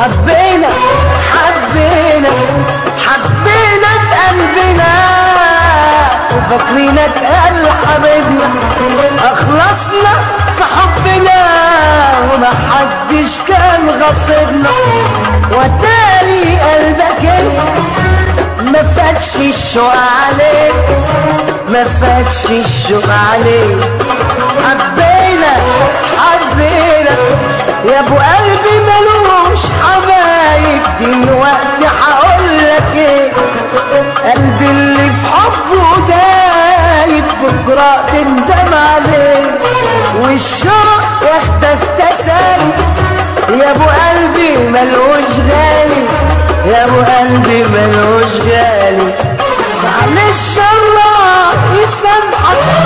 حبينا حبينا حبينا بقلبنا وفاكرينك قال حبيبنا اخلصنا في حبنا وما حدش كان غصبنا وتاري قلبك انت ما فاتش الشوق عليك ما فاتش الشوق عليك حبينا حبينا يا ابو قلبي ملوش حبايب دلوقتي هقولك ايه قلبي اللي في حبه دايب بكره تندم عليه والشوق ياخدك تسالي يا ابو قلبي ملوش غالي يا ابو قلبي ملوش غالي معلش الله يسامحك